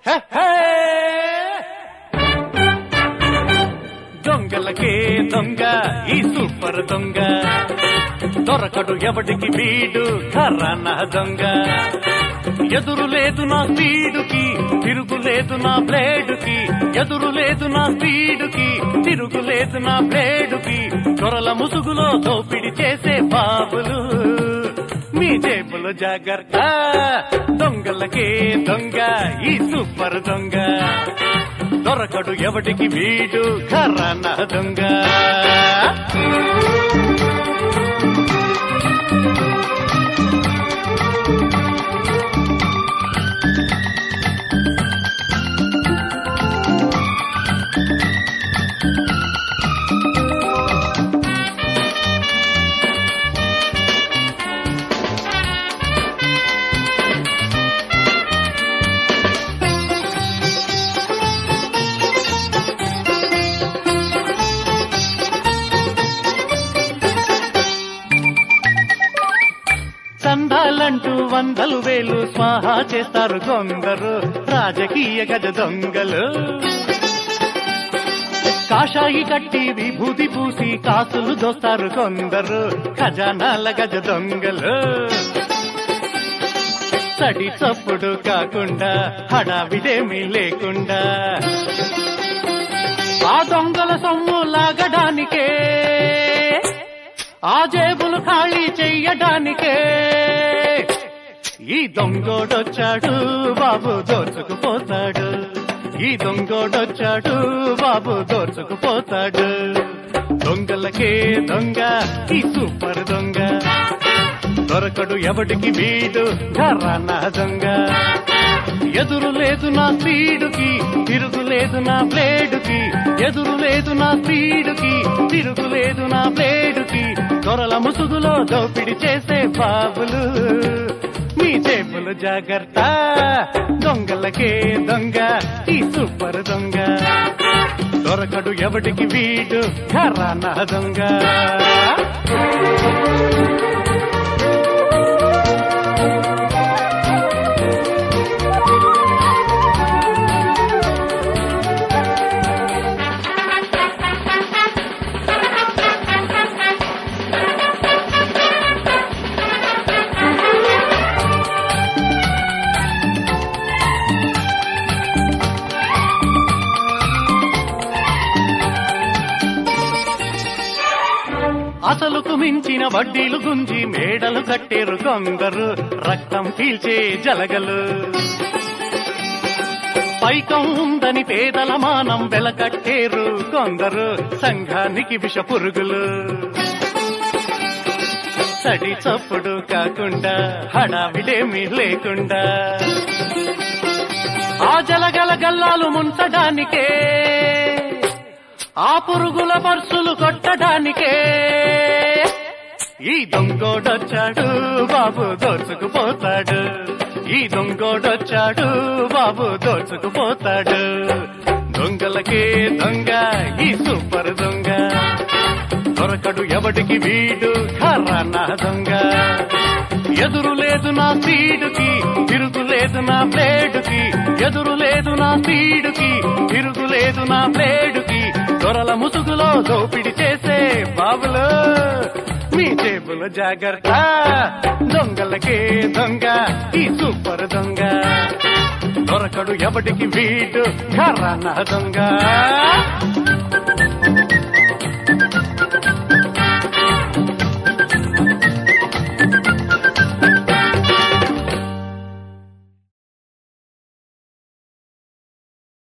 హే, హే! దొంగలకే దొంగ ఈ సూపర్ దొంగ దొరకడు ఎవడికి వీడు ఘరాన దొంగ ఎదురు లేదు నా స్పీడుకి తిరుగు లేదు నా బ్లేడుకి ఎదురు లేదు నా స్పీడుకి తిరుగు లేదు నా బ్లేడుకి దొరల ముసుగులో దోపిడి చేసే బాబులు మీ జేబులో జాగ్రత్త దొంగలకే దొంగ ఈ సూపర్ దొంగ దొరకడు ఎవడికి వీడు కర్రన దొంగ చందాలంటూ వందలు వేలు స్వాహా చేస్తారు కొందరు రాజకీయ గజ దొంగలు కాషాయి కట్టి విభూతి పూసి కాసులు దోస్తారు కొందరు ఖజానాల గజ దొంగలు సడి చప్పుడు కాకుండా హడావిడేమీ లేకుండా ఆ దొంగల సొమ్ము లాగడానికే ఆ జేబులు ఖాళీ చెయ్యడానికే ఈ దొంగోడొచ్చాడు బాబు దోచుకుపోతాడు ఈ దొంగోడొచ్చాడు బాబు దోచుకుపోతాడు దొంగలకే దొంగ ఈ సూపర్ దొంగ దొరకడు ఎవడికి వీడు ఘరాన దొంగ ఎదురు లేదు నా స్పీడుకి తిరుగు లేదు నా బ్లేడుకి ఎదురు లేదు నా స్పీడుకి తిరుగు లేదు నా బ్లేడుకి దొరల ముసుగులో దోపిడి చేసే బాబులు మీ జేబులు జాగ్రత్త దొంగలకే దొంగ ఈ సూపర్ దొంగ దొరకడు ఎవడికి వీడు ఘరాన దొంగ అసలుకు మించిన వడ్డీలు గుంజి మేడలు కట్టేరు కొందరు రక్తం పీల్చే జలగలు పైకం ఉందని పేదల మానం వెలకట్టేరు కొందరు సంఘానికి విష పురుగులు సడి చప్పుడు కాకుండా హడావిడేమీ లేకుండా ఆ జలగల గల్లాలు ముంచడానికే ఆ పురుగుల పర్సులు కొట్టడానికే ఈ దొంగోడొచ్చాడు బాబు దోచుకుపోతాడు ఈ దొంగోడొచ్చాడు బాబు దోచుకుపోతాడు దొంగలకే దొంగ ఈ సూపర్ దొంగ దొరకడు ఎవడికి వీడు ఖరాన దొంగ ఎదురు లేదు నా సీడుకి తిరుగు లేదు నా బ్లేడుకి ఎదురు లేదు నా సీడుకి తిరుగు లేదు నా బ్లేడుకి దొరల ముసుగులో దోపిడి చేసే బాబులు మీ జేబుల జాగ్రత్త దొంగలకే దొంగ ఈ సూపర్ దొంగ దొరకడు ఎవడికి వీడు ఖరాన దొంగ